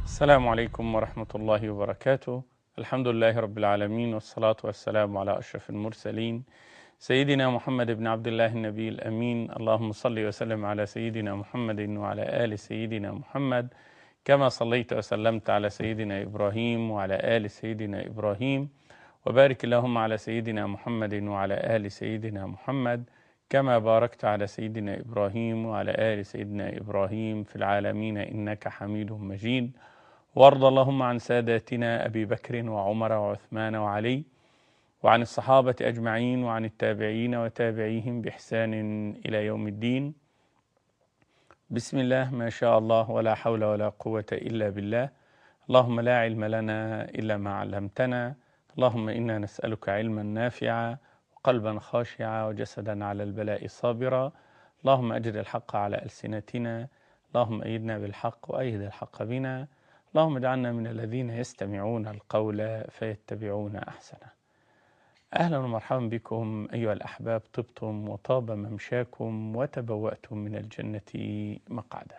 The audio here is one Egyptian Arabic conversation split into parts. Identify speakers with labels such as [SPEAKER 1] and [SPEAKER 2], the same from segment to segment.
[SPEAKER 1] السلام عليكم ورحمة الله وبركاته الحمد لله رب العالمين والصلاة والسلام على أشرف المرسلين سيدنا محمد بن عبد الله النبي الأمين اللهم صل وسلم على سيدنا محمد وعلى آل سيدنا محمد كما صليت وسلمت على سيدنا إبراهيم وعلى آل سيدنا إبراهيم وبارك اللهم على سيدنا محمد وعلى آل سيدنا محمد كما باركت على سيدنا إبراهيم وعلى آل سيدنا إبراهيم في العالمين إنك حميد مجيد وارض اللهم عن ساداتنا أبي بكر وعمر وعثمان وعلي وعن الصحابة أجمعين وعن التابعين وتابعيهم بإحسان إلى يوم الدين بسم الله ما شاء الله ولا حول ولا قوة إلا بالله اللهم لا علم لنا إلا ما علمتنا اللهم إنا نسألك علما نافعا وقلبا خاشعا وجسدا على البلاء صابرا اللهم أجر الحق على ألسنتنا اللهم أيدنا بالحق وأيد الحق بنا اللهم اجعلنا من الذين يستمعون القول فيتبعون أحسنه أهلا ومرحبا بكم أيها الأحباب طبتم وطاب ممشاكم وتبوأتم من الجنة مقعدا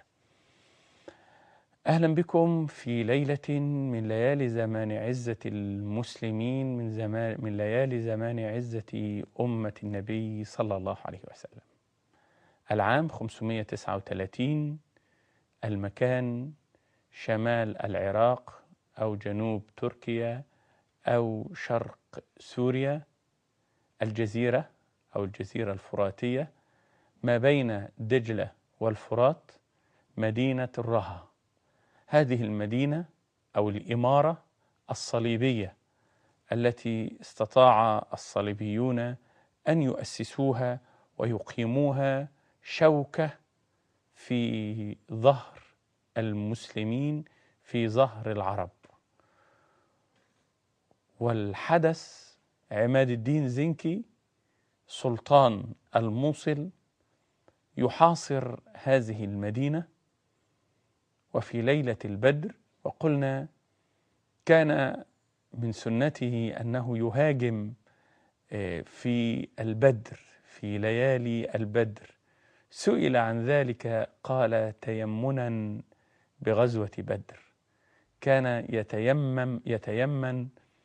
[SPEAKER 1] أهلا بكم في ليلة من ليالي زمان عزة المسلمين من زمان من ليالي زمان عزة أمة النبي صلى الله عليه وسلم. العام 539 المكان شمال العراق أو جنوب تركيا أو شرق سوريا الجزيرة أو الجزيرة الفراتية ما بين دجلة والفرات مدينة الرها هذه المدينة أو الإمارة الصليبية التي استطاع الصليبيون أن يؤسسوها ويقيموها شوكة في ظهر المسلمين في ظهر العرب والحدث عماد الدين زنكي سلطان الموصل يحاصر هذه المدينه وفي ليله البدر وقلنا كان من سنته انه يهاجم في البدر في ليالي البدر سئل عن ذلك قال تيمنا بغزوه بدر كان يتيمم يتيمن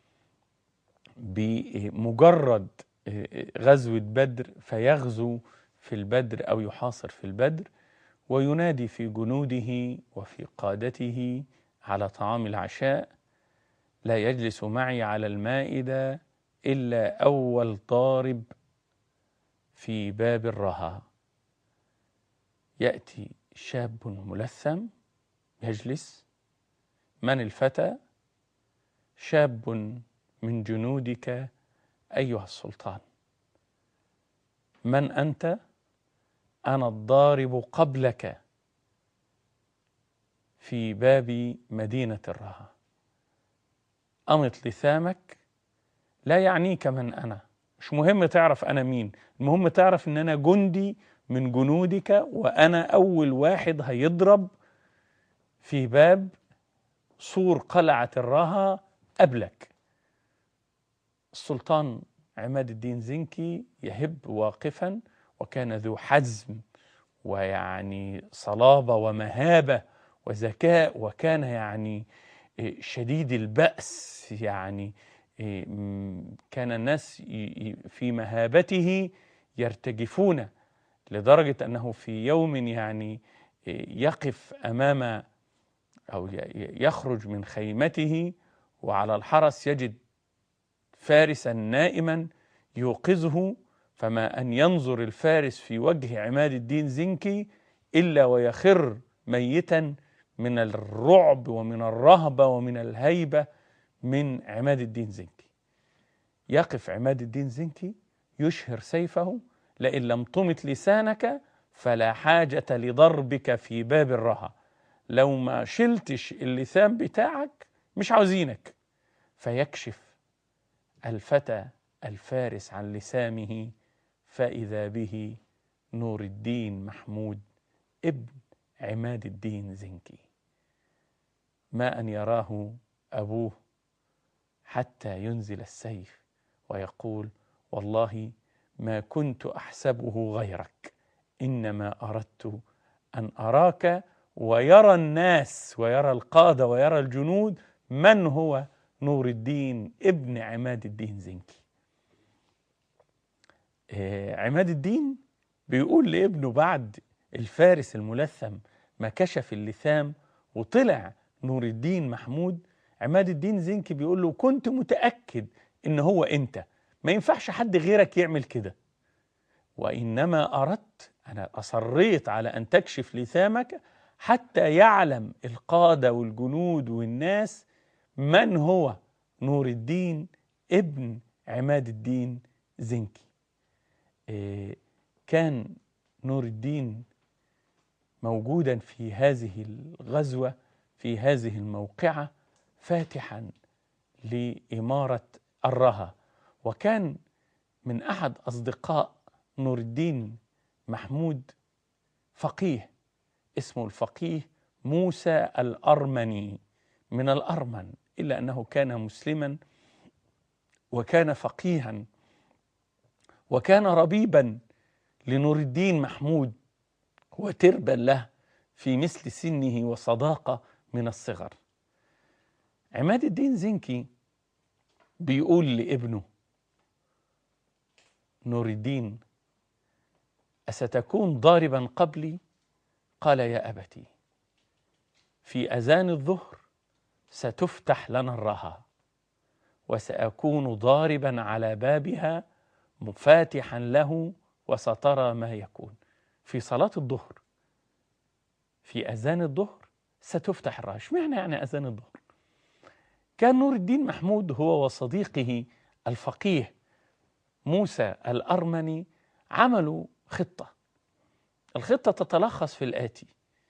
[SPEAKER 1] بمجرد غزوه بدر فيغزو في البدر او يحاصر في البدر وينادي في جنوده وفي قادته على طعام العشاء لا يجلس معي على المائده الا اول ضارب في باب الرها ياتي شاب ملثم يجلس من الفتى شاب من جنودك ايها السلطان من انت انا الضارب قبلك في باب مدينه الرها امط لثامك لا يعنيك من انا مش مهم تعرف انا مين المهم تعرف ان انا جندي من جنودك وانا اول واحد هيضرب في باب سور قلعه الرها قبلك السلطان عماد الدين زنكي يهب واقفا وكان ذو حزم ويعني صلابه ومهابه وذكاء وكان يعني شديد البأس يعني كان الناس في مهابته يرتجفون لدرجة أنه في يوم يعني يقف أمام أو يخرج من خيمته وعلى الحرس يجد فارسا نائما يوقظه فما أن ينظر الفارس في وجه عماد الدين زنكي إلا ويخر ميتا من الرعب ومن الرهبة ومن الهيبة من عماد الدين زنكي يقف عماد الدين زنكي يشهر سيفه لئن لم تمت لسانك فلا حاجة لضربك في باب الرها لو ما شلتش اللسان بتاعك مش عاوزينك فيكشف الفتى الفارس عن لسامه فإذا به نور الدين محمود ابن عماد الدين زنكي ما أن يراه أبوه حتى ينزل السيف ويقول والله ما كنت أحسبه غيرك إنما أردت أن أراك ويرى الناس ويرى القادة ويرى الجنود من هو نور الدين ابن عماد الدين زنكي آه، عماد الدين بيقول لابنه بعد الفارس الملثم ما كشف اللثام وطلع نور الدين محمود عماد الدين زنكي بيقول له كنت متأكد إن هو أنت ما ينفعش حد غيرك يعمل كده وإنما أردت أنا أصريت على أن تكشف لثامك حتى يعلم القادة والجنود والناس من هو نور الدين ابن عماد الدين زنكي إيه كان نور الدين موجودا في هذه الغزوة في هذه الموقعة فاتحا لإمارة الرها وكان من أحد أصدقاء نور الدين محمود فقيه اسمه الفقيه موسى الأرمني من الأرمن إلا أنه كان مسلما وكان فقيها وكان ربيبا لنور الدين محمود وتربا له في مثل سنه وصداقة من الصغر عماد الدين زنكي بيقول لابنه نور الدين أستكون ضاربا قبلي قال يا أبتي في أذان الظهر ستفتح لنا الرها وسأكون ضاربا على بابها مفاتحا له وسترى ما يكون في صلاة الظهر في أذان الظهر ستفتح الرها اشمعنى يعني أذان الظهر كان نور الدين محمود هو وصديقه الفقيه موسى الأرمني عملوا خطة الخطة تتلخص في الآتي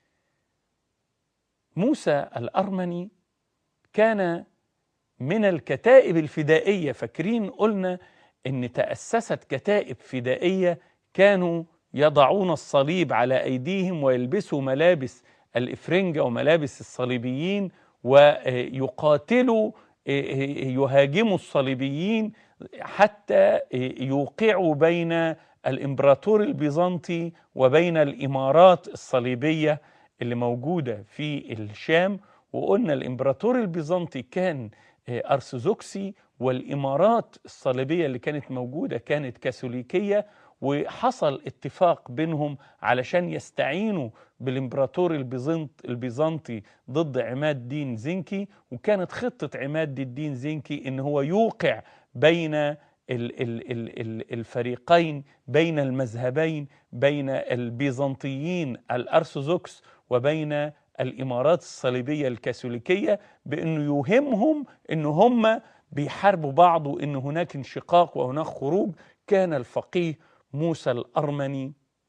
[SPEAKER 1] موسى الأرمني كان من الكتائب الفدائية فاكرين قلنا إن تأسست كتائب فدائية كانوا يضعون الصليب على أيديهم ويلبسوا ملابس الإفرنجة وملابس الصليبيين ويقاتلوا يهاجموا الصليبيين حتى يوقعوا بين الامبراطور البيزنطي وبين الامارات الصليبيه اللي موجوده في الشام وقلنا الامبراطور البيزنطي كان ارثوذكسي والامارات الصليبيه اللي كانت موجوده كانت كاثوليكيه وحصل اتفاق بينهم علشان يستعينوا بالامبراطور البيزنط البيزنطي ضد عماد دين زنكي وكانت خطه عماد الدين زنكي ان هو يوقع بين الفريقين بين المذهبين بين البيزنطيين الارثوذكس وبين الامارات الصليبيه الكاثوليكيه بانه يوهمهم ان هم بيحاربوا بعض وان هناك انشقاق وهناك خروج كان الفقيه موسى الارمني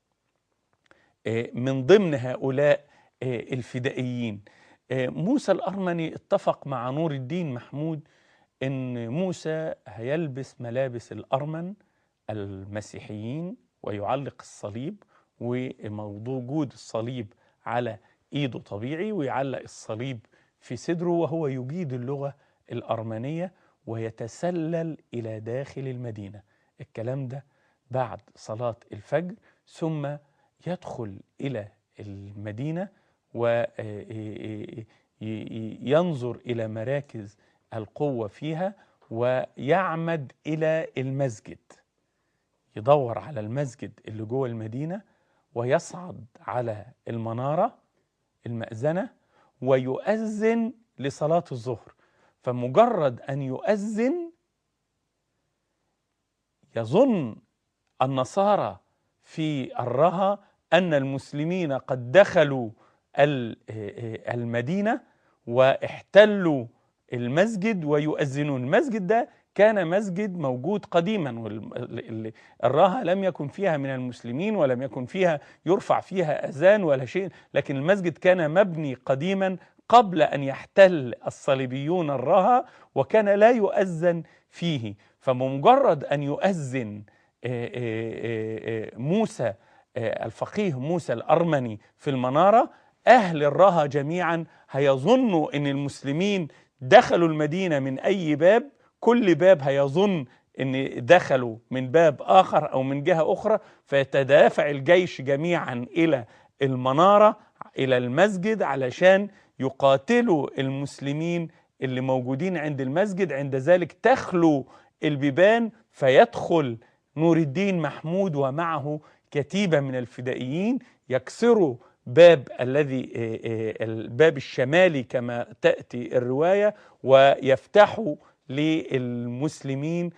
[SPEAKER 1] من ضمن هؤلاء الفدائيين موسى الارمني اتفق مع نور الدين محمود ان موسى هيلبس ملابس الارمن المسيحيين ويعلق الصليب ووجود الصليب على ايده طبيعي ويعلق الصليب في صدره وهو يجيد اللغه الارمنيه ويتسلل الى داخل المدينه الكلام ده بعد صلاه الفجر ثم يدخل الى المدينه وينظر الى مراكز القوة فيها ويعمد إلى المسجد يدور على المسجد اللي جوه المدينة ويصعد على المنارة المأذنة ويؤذن لصلاة الظهر فمجرد أن يؤذن يظن النصارى في الرها أن المسلمين قد دخلوا المدينة واحتلوا المسجد ويؤذنون المسجد ده كان مسجد موجود قديما الراها لم يكن فيها من المسلمين ولم يكن فيها يرفع فيها أذان ولا شيء لكن المسجد كان مبني قديما قبل أن يحتل الصليبيون الراها وكان لا يؤذن فيه فبمجرد أن يؤذن موسى الفقيه موسى الأرمني في المنارة أهل الراها جميعا هيظنوا أن المسلمين دخلوا المدينة من أي باب كل باب هيظن أن دخلوا من باب آخر أو من جهة أخرى فيتدافع الجيش جميعا إلى المنارة إلى المسجد علشان يقاتلوا المسلمين اللي موجودين عند المسجد عند ذلك تخلو البيبان فيدخل نور الدين محمود ومعه كتيبة من الفدائيين يكسروا باب الذي الباب الشمالي كما تأتي الرواية ويفتحوا للمسلمين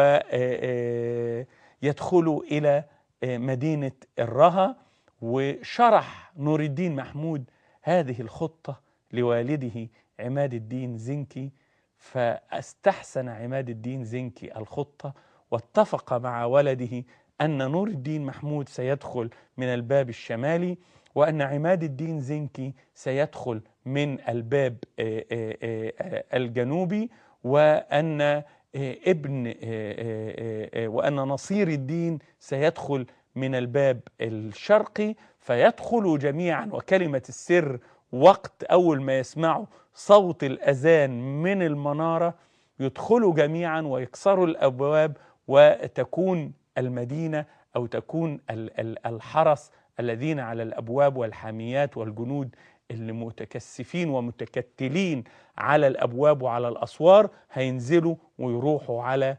[SPEAKER 1] ويدخلوا إلى مدينة الرها وشرح نور الدين محمود هذه الخطة لوالده عماد الدين زنكي فاستحسن عماد الدين زنكي الخطة واتفق مع ولده أن نور الدين محمود سيدخل من الباب الشمالي وأن عماد الدين زنكي سيدخل من الباب الجنوبي وأن ابن وأن نصير الدين سيدخل من الباب الشرقي فيدخلوا جميعا وكلمة السر وقت أول ما يسمعوا صوت الأذان من المنارة يدخلوا جميعا ويكسروا الأبواب وتكون المدينة أو تكون الحرس الذين على الأبواب والحاميات والجنود اللي متكثفين ومتكتلين على الأبواب وعلى الأسوار هينزلوا ويروحوا على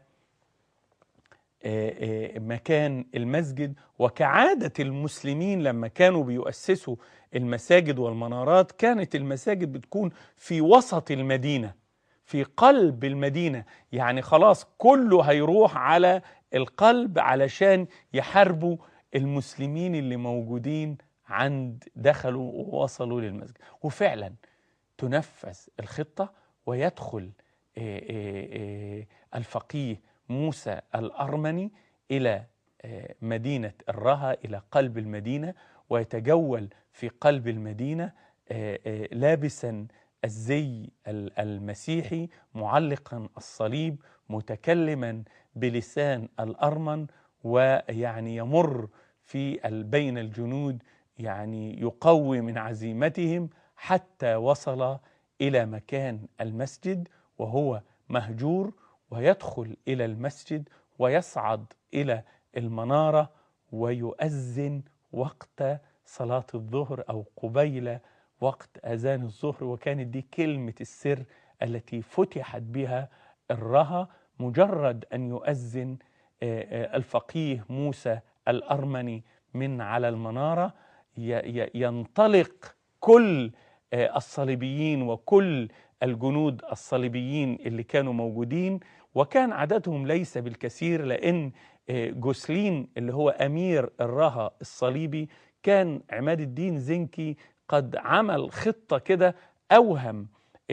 [SPEAKER 1] مكان المسجد وكعادة المسلمين لما كانوا بيؤسسوا المساجد والمنارات كانت المساجد بتكون في وسط المدينة في قلب المدينة يعني خلاص كله هيروح على القلب علشان يحاربوا المسلمين اللي موجودين عند دخلوا ووصلوا للمسجد وفعلا تنفذ الخطة ويدخل الفقيه موسى الأرمني إلى مدينة الرها إلى قلب المدينة ويتجول في قلب المدينة لابسا الزي المسيحي معلقا الصليب متكلما بلسان الأرمن ويعني يمر في بين الجنود يعني يقوي من عزيمتهم حتى وصل إلى مكان المسجد وهو مهجور ويدخل إلى المسجد ويصعد إلى المنارة ويؤذن وقت صلاة الظهر أو قبيل وقت أذان الظهر وكانت دي كلمة السر التي فتحت بها الرها مجرد أن يؤذن الفقيه موسى الأرمني من على المنارة ينطلق كل الصليبيين وكل الجنود الصليبيين اللي كانوا موجودين وكان عددهم ليس بالكثير لأن جوسلين اللي هو أمير الرها الصليبي كان عماد الدين زنكي قد عمل خطة كده أوهم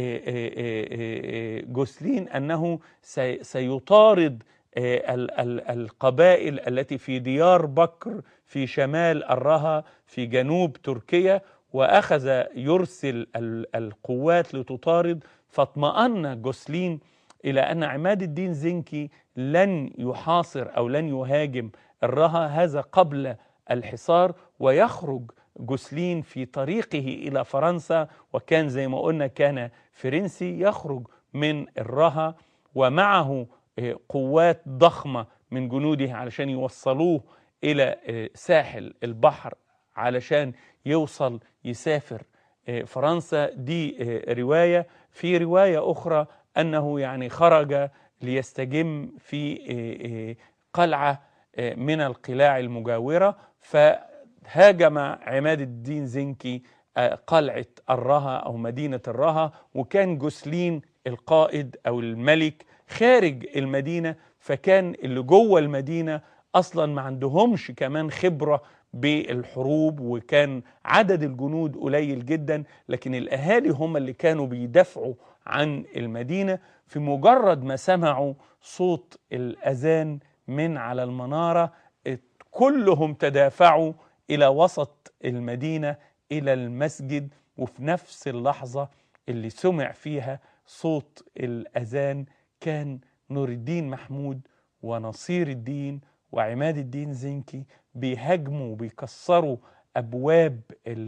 [SPEAKER 1] جوسلين أنه سيطارد القبائل التي في ديار بكر في شمال الرها في جنوب تركيا واخذ يرسل القوات لتطارد فاطمأن جوسلين الى ان عماد الدين زنكي لن يحاصر او لن يهاجم الرها هذا قبل الحصار ويخرج جوسلين في طريقه الى فرنسا وكان زي ما قلنا كان فرنسي يخرج من الرها ومعه قوات ضخمه من جنوده علشان يوصلوه الى ساحل البحر علشان يوصل يسافر فرنسا دي روايه في روايه اخرى انه يعني خرج ليستجم في قلعه من القلاع المجاوره فهاجم عماد الدين زنكي قلعه الرها او مدينه الرها وكان جوسلين القائد او الملك خارج المدينه فكان اللي جوه المدينه اصلا ما عندهمش كمان خبره بالحروب وكان عدد الجنود قليل جدا لكن الاهالي هم اللي كانوا بيدافعوا عن المدينه في مجرد ما سمعوا صوت الاذان من على المناره كلهم تدافعوا الى وسط المدينه الى المسجد وفي نفس اللحظه اللي سمع فيها صوت الاذان كان نور الدين محمود ونصير الدين وعماد الدين زنكي بيهاجموا وبيكسروا ابواب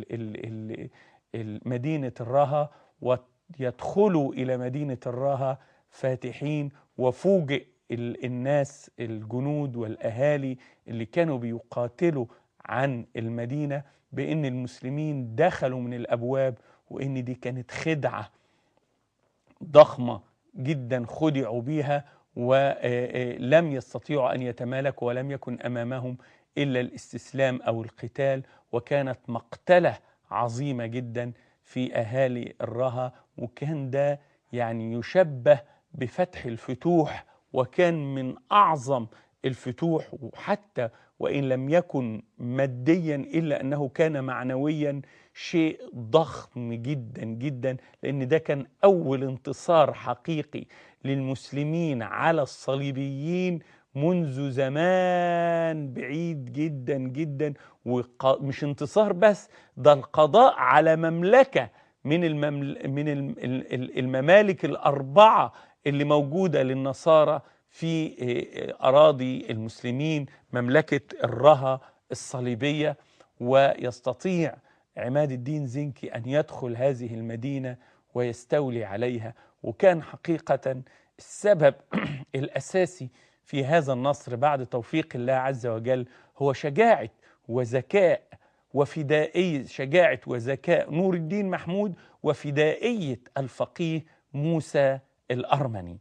[SPEAKER 1] مدينه الرها ويدخلوا الى مدينه الرها فاتحين وفوجئ الناس الجنود والاهالي اللي كانوا بيقاتلوا عن المدينة بأن المسلمين دخلوا من الأبواب وأن دي كانت خدعة ضخمة جدا خدعوا بها ولم يستطيعوا أن يتمالكوا ولم يكن أمامهم إلا الاستسلام أو القتال وكانت مقتلة عظيمة جدا في أهالي الرها وكان ده يعني يشبه بفتح الفتوح وكان من أعظم الفتوح وحتى وإن لم يكن ماديا إلا أنه كان معنويا شيء ضخم جدا جدا لأن ده كان أول انتصار حقيقي للمسلمين على الصليبيين منذ زمان بعيد جدا جدا ومش انتصار بس ده القضاء على مملكة من الممل من الممالك الأربعة اللي موجودة للنصارى في أراضي المسلمين مملكة الرها الصليبية ويستطيع عماد الدين زنكي أن يدخل هذه المدينة ويستولي عليها وكان حقيقة السبب الأساسي في هذا النصر بعد توفيق الله عز وجل هو شجاعة وذكاء وفدائية شجاعة وذكاء نور الدين محمود وفدائية الفقيه موسى الأرمني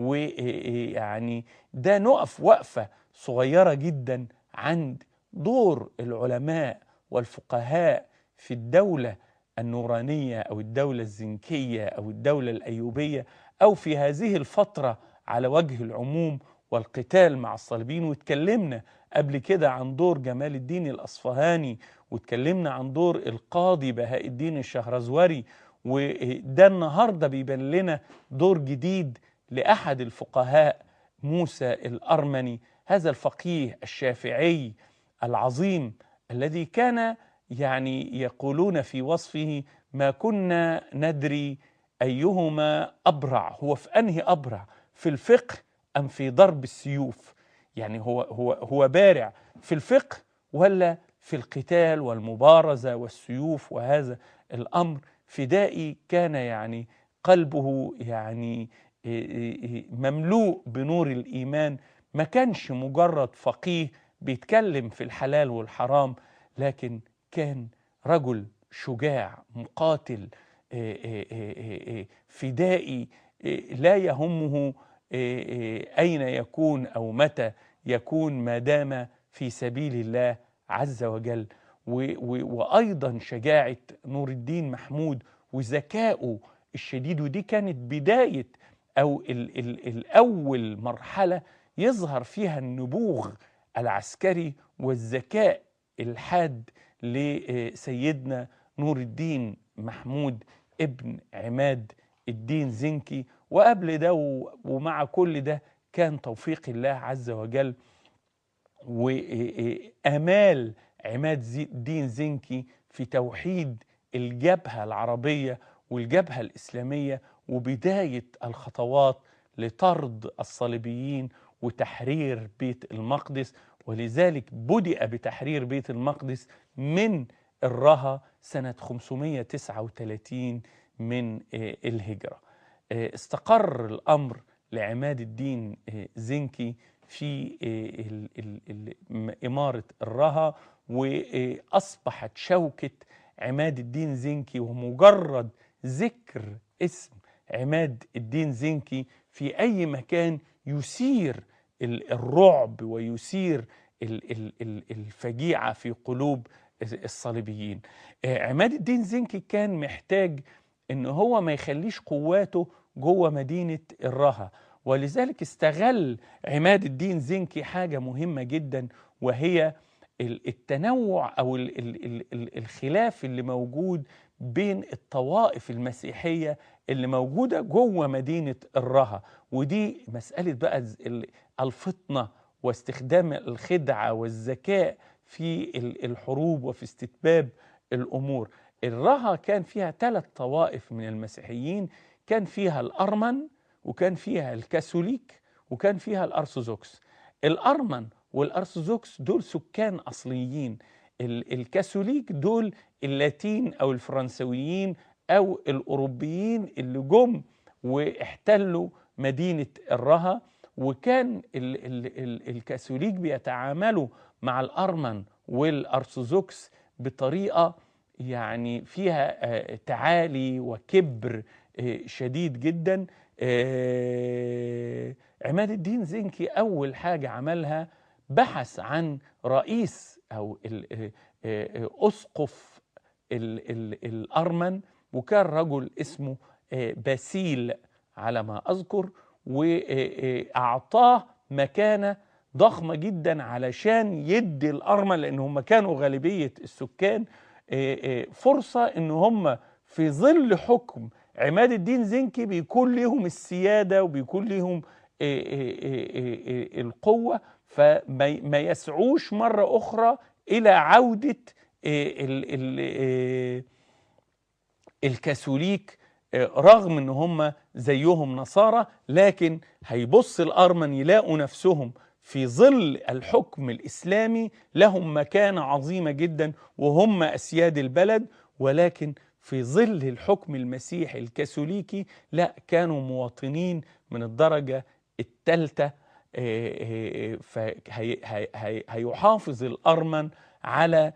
[SPEAKER 1] ويعني ده نقف وقفة صغيرة جدا عند دور العلماء والفقهاء في الدولة النورانية أو الدولة الزنكية أو الدولة الأيوبية أو في هذه الفترة على وجه العموم والقتال مع الصليبيين واتكلمنا قبل كده عن دور جمال الدين الأصفهاني واتكلمنا عن دور القاضي بهاء الدين الشهرزوري وده النهاردة بيبان لنا دور جديد لأحد الفقهاء موسى الأرمني هذا الفقيه الشافعي العظيم الذي كان يعني يقولون في وصفه ما كنا ندري أيهما أبرع هو في أنهي أبرع في الفقه أم في ضرب السيوف يعني هو هو هو بارع في الفقه ولا في القتال والمبارزة والسيوف وهذا الأمر فدائي كان يعني قلبه يعني مملوء بنور الإيمان ما كانش مجرد فقيه بيتكلم في الحلال والحرام لكن كان رجل شجاع مقاتل فدائي لا يهمه أين يكون أو متى يكون ما دام في سبيل الله عز وجل وأيضا شجاعة نور الدين محمود وذكائه الشديد ودي كانت بداية أو ال ال الأول مرحلة يظهر فيها النبوغ العسكري والذكاء الحاد لسيدنا نور الدين محمود ابن عماد الدين زنكي وقبل ده ومع كل ده كان توفيق الله عز وجل وآمال عماد الدين زنكي في توحيد الجبهة العربية والجبهة الإسلامية وبداية الخطوات لطرد الصليبيين وتحرير بيت المقدس ولذلك بدأ بتحرير بيت المقدس من الرها سنة 539 من الهجرة استقر الأمر لعماد الدين زنكي في إمارة الرها وأصبحت شوكة عماد الدين زنكي ومجرد ذكر اسم عماد الدين زنكي في أي مكان يثير الرعب ويثير الفجيعة في قلوب الصليبيين عماد الدين زنكي كان محتاج ان هو ما يخليش قواته جوه مدينة الرها ولذلك استغل عماد الدين زنكي حاجة مهمة جدا وهي التنوع او الخلاف اللي موجود بين الطوائف المسيحية اللي موجودة جوه مدينة الرها ودي مسألة بقى الفطنة واستخدام الخدعة والذكاء في الحروب وفي استتباب الأمور الرها كان فيها ثلاث طوائف من المسيحيين كان فيها الأرمن وكان فيها الكاثوليك وكان فيها الأرثوذكس الأرمن والأرثوذكس دول سكان أصليين الكاثوليك دول اللاتين أو الفرنسويين أو الأوروبيين اللي جم واحتلوا مدينة الرها وكان ال ال ال الكاثوليك بيتعاملوا مع الأرمن والأرثوذكس بطريقة يعني فيها آه، تعالي وكبر آه، شديد جدا آه، عماد الدين زنكي أول حاجة عملها بحث عن رئيس أو أسقف الأرمن وكان رجل اسمه باسيل على ما أذكر وأعطاه مكانة ضخمة جدا علشان يدي الأرمن لأن هم كانوا غالبية السكان فرصة إن هم في ظل حكم عماد الدين زنكي بيكون لهم السيادة وبيكون لهم القوة فما يسعوش مرة أخرى إلى عودة الكاثوليك رغم ان هم زيهم نصارى لكن هيبص الارمن يلاقوا نفسهم في ظل الحكم الاسلامي لهم مكانه عظيمه جدا وهم اسياد البلد ولكن في ظل الحكم المسيحي الكاثوليكي لا كانوا مواطنين من الدرجه الثالثه فهيحافظ الارمن على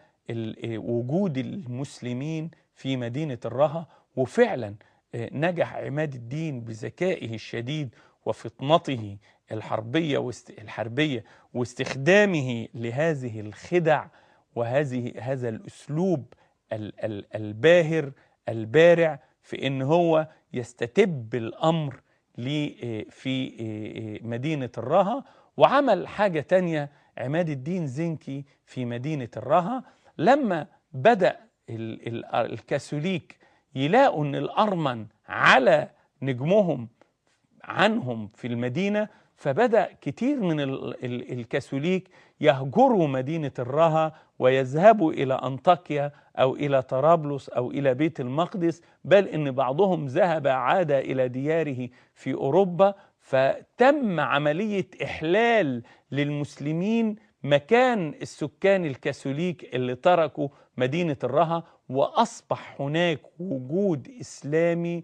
[SPEAKER 1] وجود المسلمين في مدينه الرها وفعلا نجح عماد الدين بذكائه الشديد وفطنته الحربية واست... الحربية واستخدامه لهذه الخدع وهذه هذا الأسلوب ال... ال... الباهر البارع في إن هو يستتب الأمر لي في مدينة الرها وعمل حاجة تانية عماد الدين زنكي في مدينة الرها لما بدأ الكاثوليك يلاقوا ان الارمن على نجمهم عنهم في المدينه فبدا كتير من الكاثوليك يهجروا مدينه الرها ويذهبوا الى انطاكيا او الى طرابلس او الى بيت المقدس بل ان بعضهم ذهب عاد الى دياره في اوروبا فتم عمليه احلال للمسلمين مكان السكان الكاثوليك اللي تركوا مدينه الرها واصبح هناك وجود اسلامي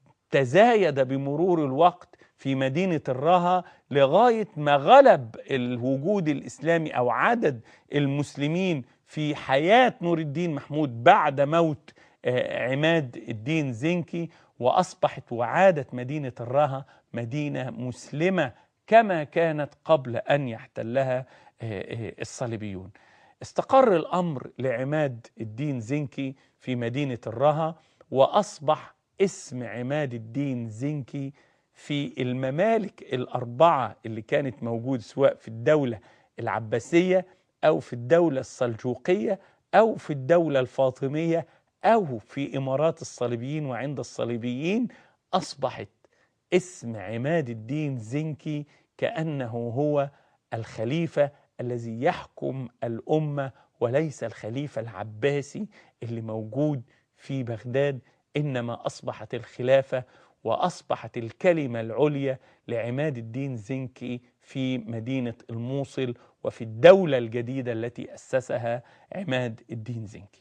[SPEAKER 1] تزايد بمرور الوقت في مدينه الرها لغايه ما غلب الوجود الاسلامي او عدد المسلمين في حياه نور الدين محمود بعد موت عماد الدين زنكي واصبحت وعادت مدينه الرها مدينه مسلمه كما كانت قبل ان يحتلها الصليبيون. استقر الامر لعماد الدين زنكي في مدينه الرها واصبح اسم عماد الدين زنكي في الممالك الاربعه اللي كانت موجود سواء في الدوله العباسيه او في الدوله السلجوقيه او في الدوله الفاطميه او في امارات الصليبيين وعند الصليبيين اصبحت اسم عماد الدين زنكي كانه هو الخليفه الذي يحكم الامه وليس الخليفه العباسي اللي موجود في بغداد انما اصبحت الخلافه واصبحت الكلمه العليا لعماد الدين زنكي في مدينه الموصل وفي الدوله الجديده التي اسسها عماد الدين زنكي.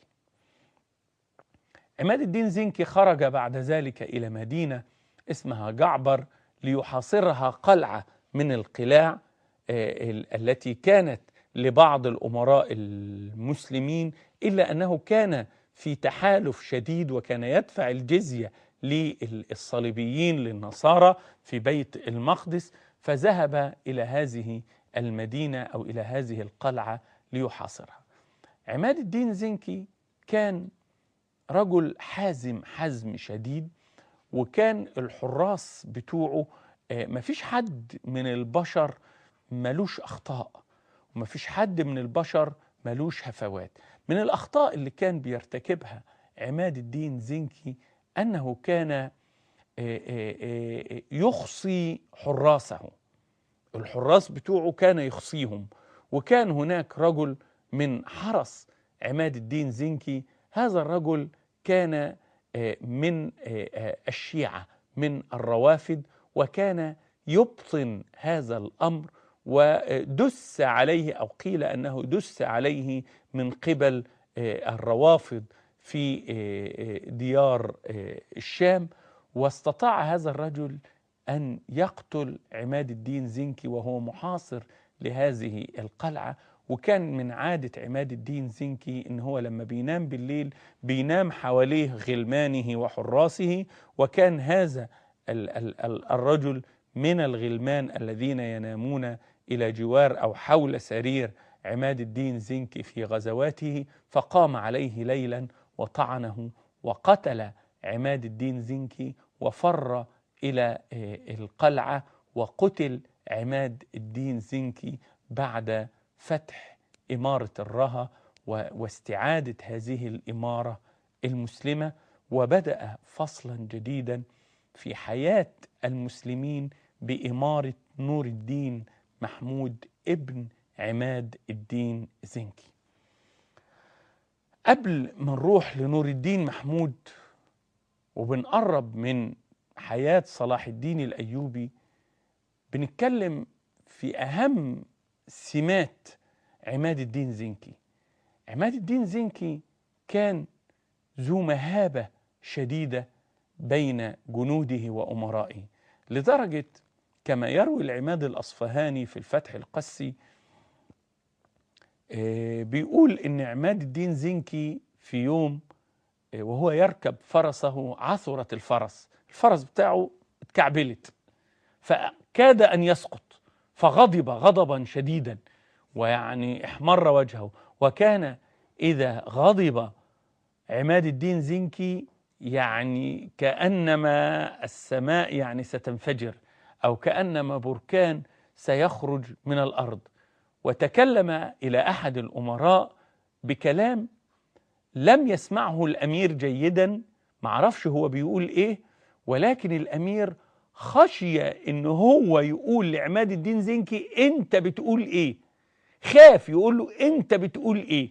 [SPEAKER 1] عماد الدين زنكي خرج بعد ذلك الى مدينه اسمها جعبر ليحاصرها قلعه من القلاع التي كانت لبعض الامراء المسلمين الا انه كان في تحالف شديد وكان يدفع الجزيه للصليبيين للنصارى في بيت المقدس فذهب الى هذه المدينه او الى هذه القلعه ليحاصرها. عماد الدين زنكي كان رجل حازم حزم شديد وكان الحراس بتوعه مفيش حد من البشر ملوش اخطاء ومفيش حد من البشر ملوش هفوات من الاخطاء اللي كان بيرتكبها عماد الدين زنكي انه كان يخصي حراسه الحراس بتوعه كان يخصيهم وكان هناك رجل من حرس عماد الدين زنكي هذا الرجل كان من الشيعه من الروافد وكان يبطن هذا الامر ودس عليه او قيل انه دس عليه من قبل الروافض في ديار الشام واستطاع هذا الرجل ان يقتل عماد الدين زنكي وهو محاصر لهذه القلعه وكان من عادة عماد الدين زنكي إن هو لما بينام بالليل بينام حواليه غلمانه وحراسه وكان هذا ال ال ال الرجل من الغلمان الذين ينامون إلى جوار أو حول سرير عماد الدين زنكي في غزواته فقام عليه ليلا وطعنه وقتل عماد الدين زنكي وفر إلى القلعة وقتل عماد الدين زنكي بعد فتح إمارة الرها واستعادة هذه الإمارة المسلمة وبدأ فصلا جديدا في حياة المسلمين بإمارة نور الدين محمود ابن عماد الدين زنكي قبل ما نروح لنور الدين محمود وبنقرب من حياة صلاح الدين الأيوبي بنتكلم في أهم سمات عماد الدين زنكي عماد الدين زنكي كان ذو مهابة شديدة بين جنوده وأمرائه لدرجة كما يروي العماد الأصفهاني في الفتح القسي بيقول إن عماد الدين زنكي في يوم وهو يركب فرسه عثرت الفرس الفرس بتاعه اتكعبلت فكاد أن يسقط فغضب غضبا شديدا ويعني احمر وجهه وكان إذا غضب عماد الدين زنكي يعني كأنما السماء يعني ستنفجر أو كأنما بركان سيخرج من الأرض وتكلم إلى أحد الأمراء بكلام لم يسمعه الأمير جيدا معرفش هو بيقول إيه ولكن الأمير خشي إن هو يقول لعماد الدين زنكي أنت بتقول إيه خاف يقول له أنت بتقول إيه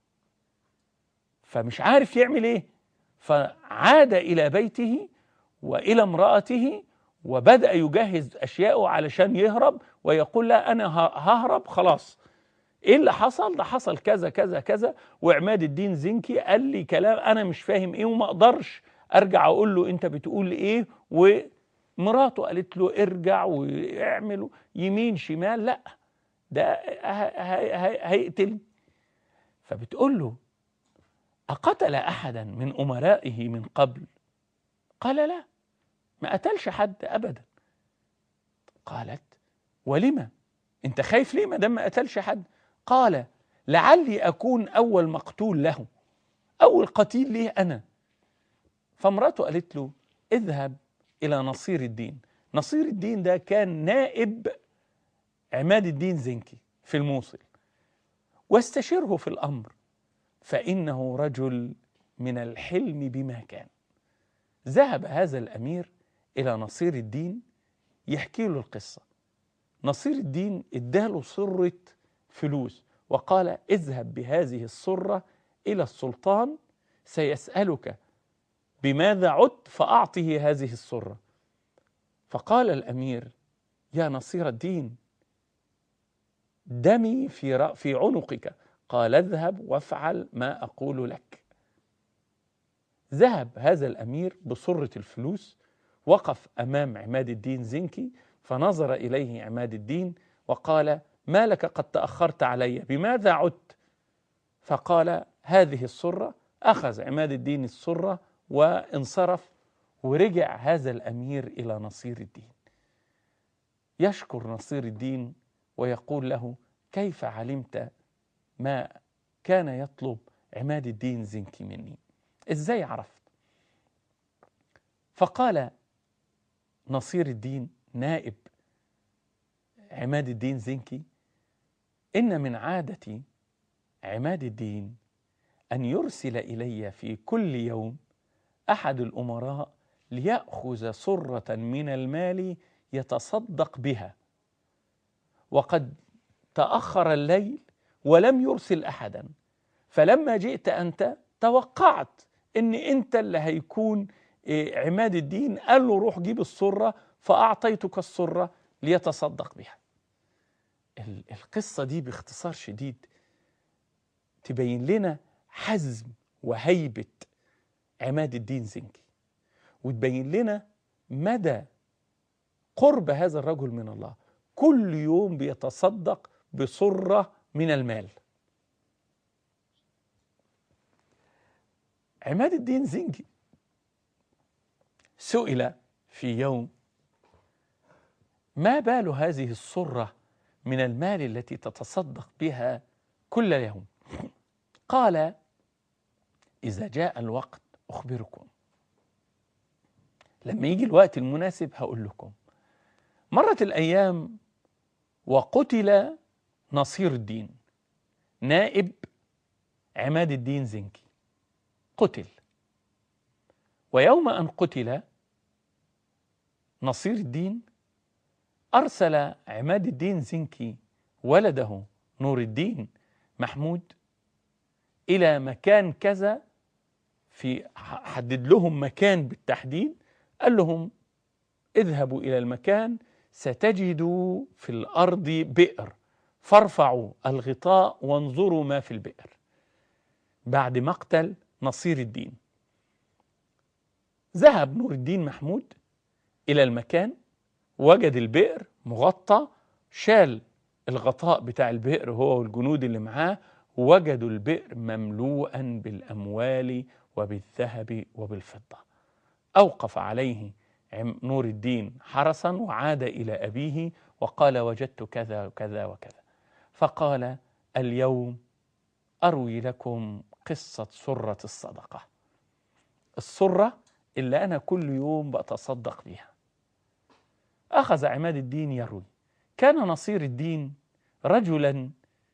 [SPEAKER 1] فمش عارف يعمل إيه فعاد إلى بيته وإلى امرأته وبدأ يجهز أشياءه علشان يهرب ويقول لا أنا ههرب خلاص إيه اللي حصل؟ ده حصل كذا كذا كذا وعماد الدين زنكي قال لي كلام أنا مش فاهم إيه وما أقدرش أرجع أقول له أنت بتقول إيه ومراته قالت له ارجع واعمل يمين شمال لا ده هيقتل فبتقول له أقتل أحدا من أمرائه من قبل قال لا ما قتلش حد أبدا قالت ولما انت خايف ليه ما دام ما قتلش حد قال لعلي أكون أول مقتول له أول قتيل ليه أنا فامرأته قالت له اذهب إلى نصير الدين نصير الدين ده كان نائب عماد الدين زنكي في الموصل واستشره في الأمر فإنه رجل من الحلم بما كان ذهب هذا الأمير إلى نصير الدين يحكي له القصة نصير الدين اداله صرة فلوس وقال اذهب بهذه الصرة إلى السلطان سيسألك بماذا عدت فأعطه هذه الصرة فقال الأمير يا نصير الدين دمي في في عنقك قال اذهب وافعل ما أقول لك ذهب هذا الأمير بصرة الفلوس وقف أمام عماد الدين زنكي فنظر إليه عماد الدين وقال ما لك قد تأخرت علي بماذا عدت فقال هذه الصرة أخذ عماد الدين الصرة وانصرف ورجع هذا الأمير إلى نصير الدين يشكر نصير الدين ويقول له كيف علمت ما كان يطلب عماد الدين زنكي مني ازاي عرفت فقال نصير الدين نائب عماد الدين زنكي إن من عادة عماد الدين أن يرسل إلي في كل يوم أحد الأمراء ليأخذ صرة من المال يتصدق بها وقد تأخر الليل ولم يرسل أحدا فلما جئت أنت توقعت أن أنت اللي هيكون عماد الدين قال له روح جيب الصرة فأعطيتك الصرة ليتصدق بها القصة دي باختصار شديد تبين لنا حزم وهيبة عماد الدين زنكي وتبين لنا مدى قرب هذا الرجل من الله كل يوم بيتصدق بصرة من المال عماد الدين زنجي سئل في يوم ما بال هذه الصرة من المال التي تتصدق بها كل يوم قال إذا جاء الوقت أخبركم لما يجي الوقت المناسب هقول لكم مرت الأيام وقتل نصير الدين نائب عماد الدين زنكي قتل ويوم أن قتل نصير الدين أرسل عماد الدين زنكي ولده نور الدين محمود إلى مكان كذا في حدد لهم مكان بالتحديد قال لهم اذهبوا إلى المكان ستجدوا في الأرض بئر فارفعوا الغطاء وانظروا ما في البئر بعد مقتل نصير الدين ذهب نور الدين محمود إلى المكان وجد البئر مغطى شال الغطاء بتاع البئر هو والجنود اللي معاه وجدوا البئر مملوءا بالأموال وبالذهب وبالفضة أوقف عليه نور الدين حرسا وعاد إلى أبيه وقال وجدت كذا وكذا وكذا فقال اليوم أروي لكم قصة سرة الصدقة السرة اللي أنا كل يوم بتصدق بها أخذ عماد الدين يروي كان نصير الدين رجلا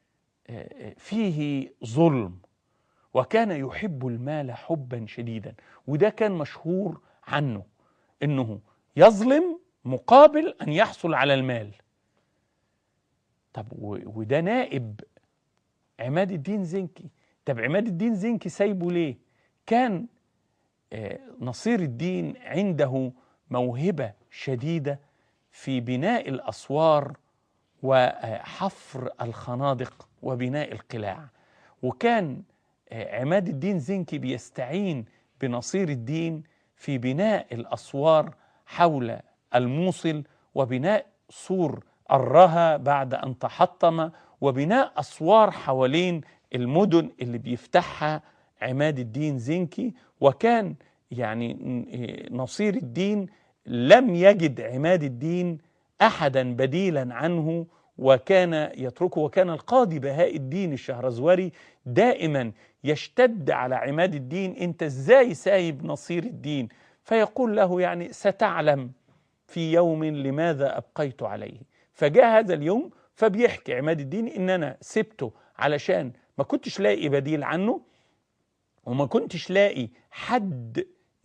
[SPEAKER 1] فيه ظلم وكان يحب المال حبا شديدا وده كان مشهور عنه انه يظلم مقابل ان يحصل على المال طب وده نائب عماد الدين زنكي طب عماد الدين زنكي سايبه ليه كان نصير الدين عنده موهبة شديدة في بناء الأسوار وحفر الخنادق وبناء القلاع وكان عماد الدين زنكي بيستعين بنصير الدين في بناء الأسوار حول الموصل وبناء سور الرها بعد أن تحطم وبناء أسوار حوالين المدن اللي بيفتحها عماد الدين زنكي وكان يعني نصير الدين لم يجد عماد الدين احدا بديلا عنه وكان يتركه وكان القاضي بهاء الدين الشهرزوري دائما يشتد على عماد الدين انت ازاي سايب نصير الدين فيقول له يعني ستعلم في يوم لماذا ابقيت عليه فجاء هذا اليوم فبيحكي عماد الدين ان انا سبته علشان ما كنتش لاقي بديل عنه وما كنتش لاقي حد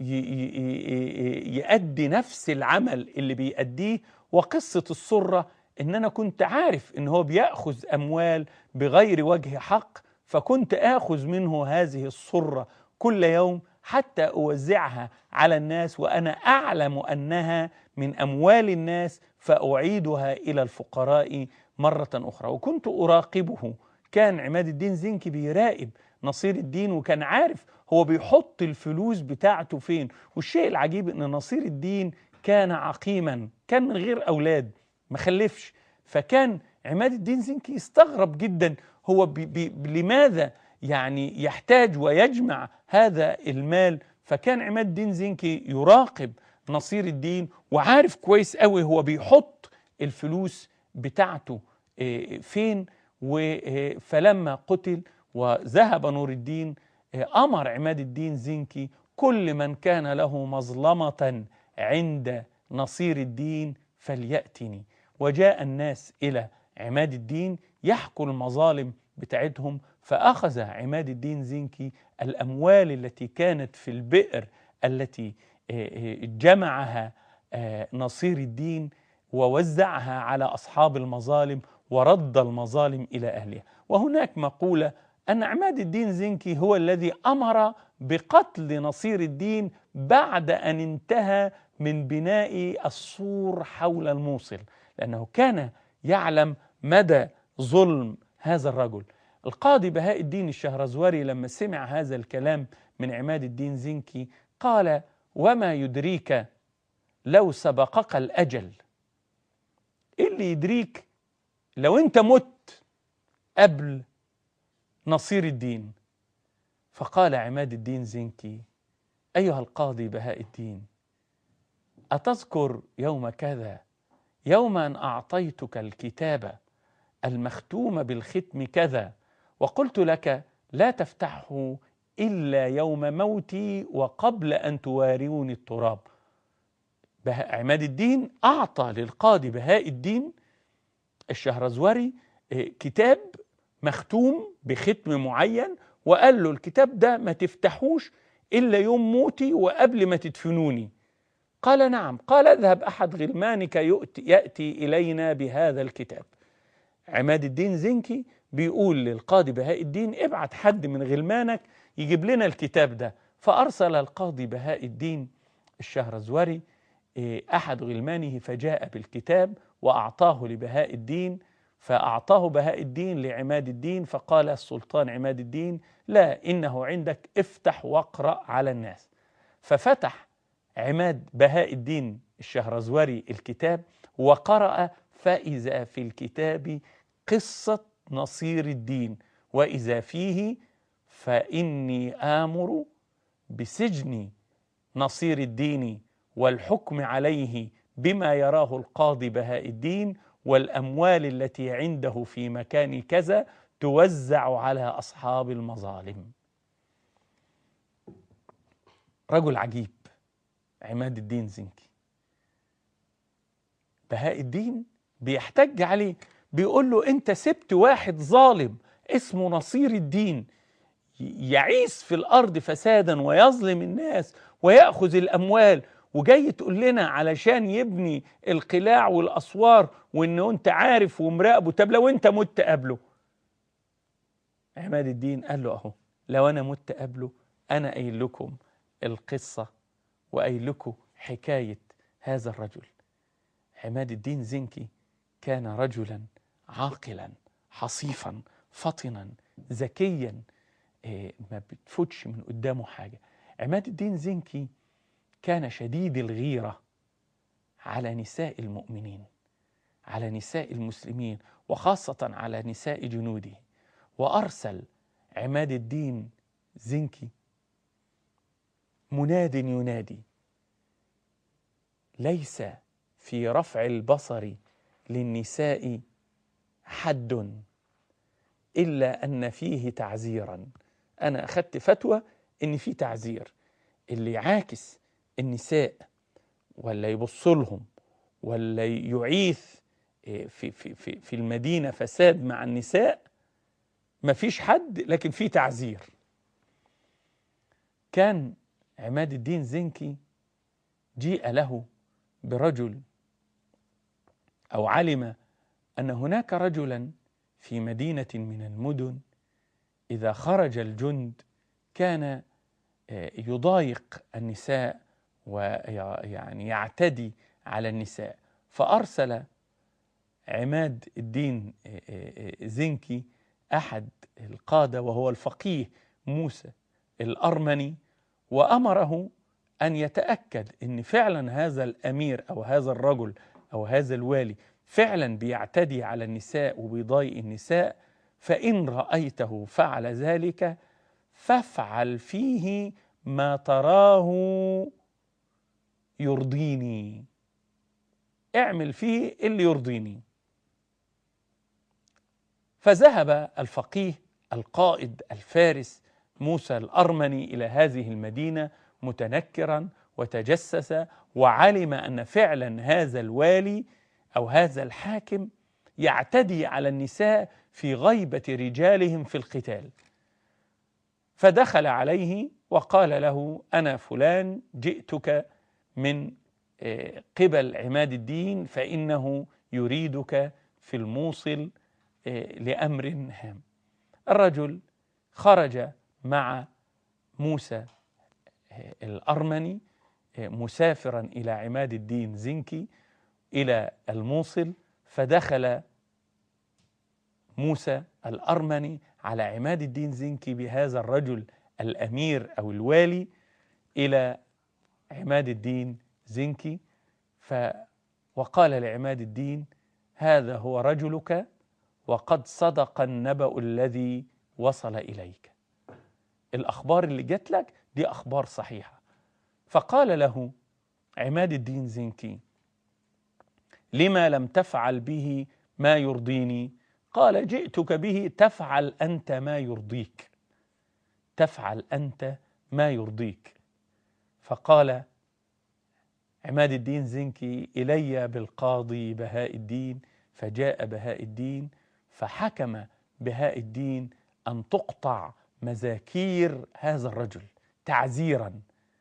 [SPEAKER 1] يؤدي نفس العمل اللي بيأديه وقصة السرة ان انا كنت عارف ان هو بيأخذ اموال بغير وجه حق فكنت اخذ منه هذه السرة كل يوم حتى اوزعها على الناس وانا اعلم انها من اموال الناس فاعيدها الى الفقراء مرة اخرى وكنت اراقبه كان عماد الدين زنكي بيراقب نصير الدين وكان عارف هو بيحط الفلوس بتاعته فين والشيء العجيب ان نصير الدين كان عقيما كان من غير اولاد ما خلفش فكان عماد الدين زنكي يستغرب جدا هو بي بي لماذا يعني يحتاج ويجمع هذا المال فكان عماد الدين زنكي يراقب نصير الدين وعارف كويس قوي هو بيحط الفلوس بتاعته فين فلما قتل وذهب نور الدين امر عماد الدين زنكي كل من كان له مظلمه عند نصير الدين فلياتني وجاء الناس الى عماد الدين يحكوا المظالم بتاعتهم فاخذ عماد الدين زنكي الاموال التي كانت في البئر التي جمعها نصير الدين ووزعها على اصحاب المظالم ورد المظالم الى اهلها وهناك مقوله أن عماد الدين زنكي هو الذي أمر بقتل نصير الدين بعد أن انتهى من بناء السور حول الموصل لأنه كان يعلم مدى ظلم هذا الرجل القاضي بهاء الدين الشهرزوري لما سمع هذا الكلام من عماد الدين زنكي قال وما يدريك لو سبقك الأجل إيه اللي يدريك لو أنت مت قبل نصير الدين فقال عماد الدين زنكي أيها القاضي بهاء الدين أتذكر يوم كذا يوم أن أعطيتك الكتاب المختوم بالختم كذا وقلت لك لا تفتحه إلا يوم موتي وقبل أن تواروني التراب بهاء عماد الدين أعطى للقاضي بهاء الدين الشهرزوري آه، كتاب مختوم بختم معين وقال له الكتاب ده ما تفتحوش إلا يوم موتي وقبل ما تدفنوني قال نعم قال اذهب أحد غلمانك يأتي إلينا بهذا الكتاب عماد الدين زنكي بيقول للقاضي بهاء الدين ابعت حد من غلمانك يجيب لنا الكتاب ده فأرسل القاضي بهاء الدين الشهرزوري إيه، أحد غلمانه فجاء بالكتاب وأعطاه لبهاء الدين فأعطاه بهاء الدين لعماد الدين فقال السلطان عماد الدين لا إنه عندك افتح واقرأ على الناس ففتح عماد بهاء الدين الشهرزوري الكتاب وقرأ فإذا في الكتاب قصة نصير الدين وإذا فيه فإني آمر بسجن نصير الدين والحكم عليه بما يراه القاضي بهاء الدين والأموال التي عنده في مكان كذا توزع على أصحاب المظالم رجل عجيب عماد الدين زنكي بهاء الدين بيحتج عليه بيقول له انت سبت واحد ظالم اسمه نصير الدين يعيس في الارض فسادا ويظلم الناس وياخذ الاموال وجاي تقول لنا علشان يبني القلاع والاسوار وانه انت عارف ومراقبه طب لو انت مت قبله عماد الدين قال له اهو لو انا مت قبله انا قايل لكم القصه وقايل لكم حكايه هذا الرجل عماد الدين زنكي كان رجلا عاقلا حصيفا فطنا ذكيا إيه ما بتفوتش من قدامه حاجه عماد الدين زنكي كان شديد الغيره على نساء المؤمنين على نساء المسلمين وخاصه على نساء جنوده وارسل عماد الدين زنكي مناد ينادي ليس في رفع البصر للنساء حد الا ان فيه تعزيرا انا اخذت فتوى ان في تعزير اللي يعاكس النساء ولا يبص لهم ولا يعيث في في في في المدينه فساد مع النساء ما فيش حد لكن في تعزير كان عماد الدين زنكي جيء له برجل او علم ان هناك رجلا في مدينه من المدن اذا خرج الجند كان يضايق النساء ويعني يعتدي على النساء فارسل عماد الدين زنكي احد القاده وهو الفقيه موسى الارمني وامره ان يتاكد ان فعلا هذا الامير او هذا الرجل او هذا الوالي فعلا بيعتدي على النساء وبيضايق النساء فان رايته فعل ذلك فافعل فيه ما تراه يرضيني اعمل فيه اللي يرضيني فذهب الفقيه القائد الفارس موسى الارمني الى هذه المدينه متنكرا وتجسس وعلم ان فعلا هذا الوالي او هذا الحاكم يعتدي على النساء في غيبه رجالهم في القتال فدخل عليه وقال له انا فلان جئتك من قبل عماد الدين فانه يريدك في الموصل لامر هام الرجل خرج مع موسى الارمني مسافرا الى عماد الدين زنكي الى الموصل فدخل موسى الارمني على عماد الدين زنكي بهذا الرجل الامير او الوالي الى عماد الدين زنكي ف وقال لعماد الدين هذا هو رجلك وقد صدق النبأ الذي وصل إليك الأخبار اللي جت لك دي أخبار صحيحة فقال له عماد الدين زنكي لما لم تفعل به ما يرضيني قال جئتك به تفعل أنت ما يرضيك تفعل أنت ما يرضيك فقال عماد الدين زنكي إلي بالقاضي بهاء الدين فجاء بهاء الدين فحكم بهاء الدين أن تقطع مذاكير هذا الرجل تعزيرا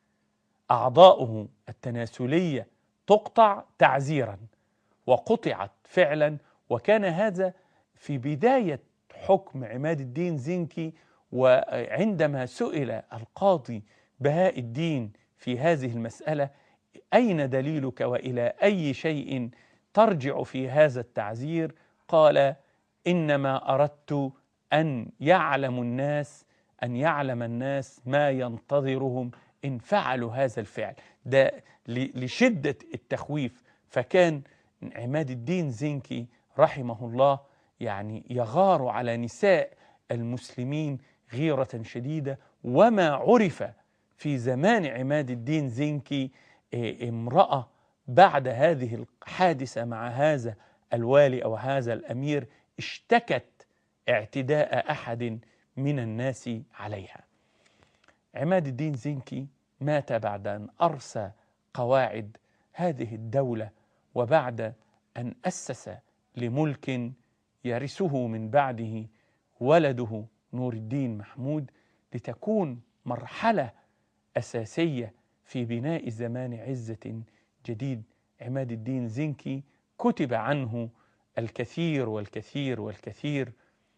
[SPEAKER 1] أعضاؤه التناسلية تقطع تعزيرا وقطعت فعلا وكان هذا في بداية حكم عماد الدين زنكي وعندما سئل القاضي بهاء الدين في هذه المسألة أين دليلك وإلى أي شيء ترجع في هذا التعزير قال إنما أردت أن يعلم الناس أن يعلم الناس ما ينتظرهم إن فعلوا هذا الفعل ده لشدة التخويف فكان عماد الدين زنكي رحمه الله يعني يغار على نساء المسلمين غيرة شديدة وما عرف في زمان عماد الدين زنكي امرأة بعد هذه الحادثة مع هذا الوالي أو هذا الأمير اشتكت اعتداء أحد من الناس عليها عماد الدين زنكي مات بعد أن أرسى قواعد هذه الدولة وبعد أن أسس لملك يرثه من بعده ولده نور الدين محمود لتكون مرحلة أساسية في بناء زمان عزة جديد عماد الدين زنكي كتب عنه الكثير والكثير والكثير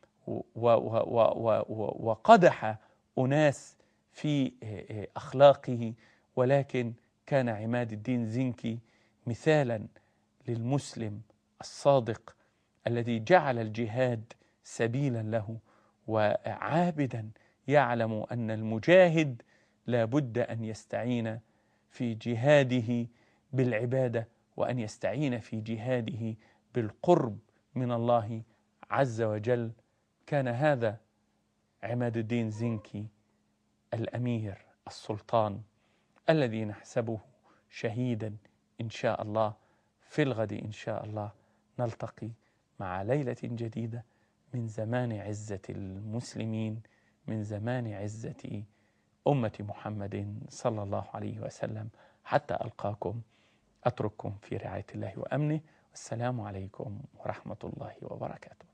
[SPEAKER 1] وقدح أناس في أخلاقه ولكن كان عماد الدين زنكي مثالا للمسلم الصادق الذي جعل الجهاد سبيلا له وعابدا يعلم أن المجاهد لا بد أن يستعين في جهاده بالعبادة وأن يستعين في جهاده بالقرب من الله عز وجل كان هذا عماد الدين زنكي الأمير السلطان الذي نحسبه شهيدا إن شاء الله في الغد إن شاء الله نلتقي مع ليلة جديدة من زمان عزة المسلمين من زمان عزة أمة محمد صلى الله عليه وسلم حتى ألقاكم أترككم في رعاية الله وأمنه والسلام عليكم ورحمة الله وبركاته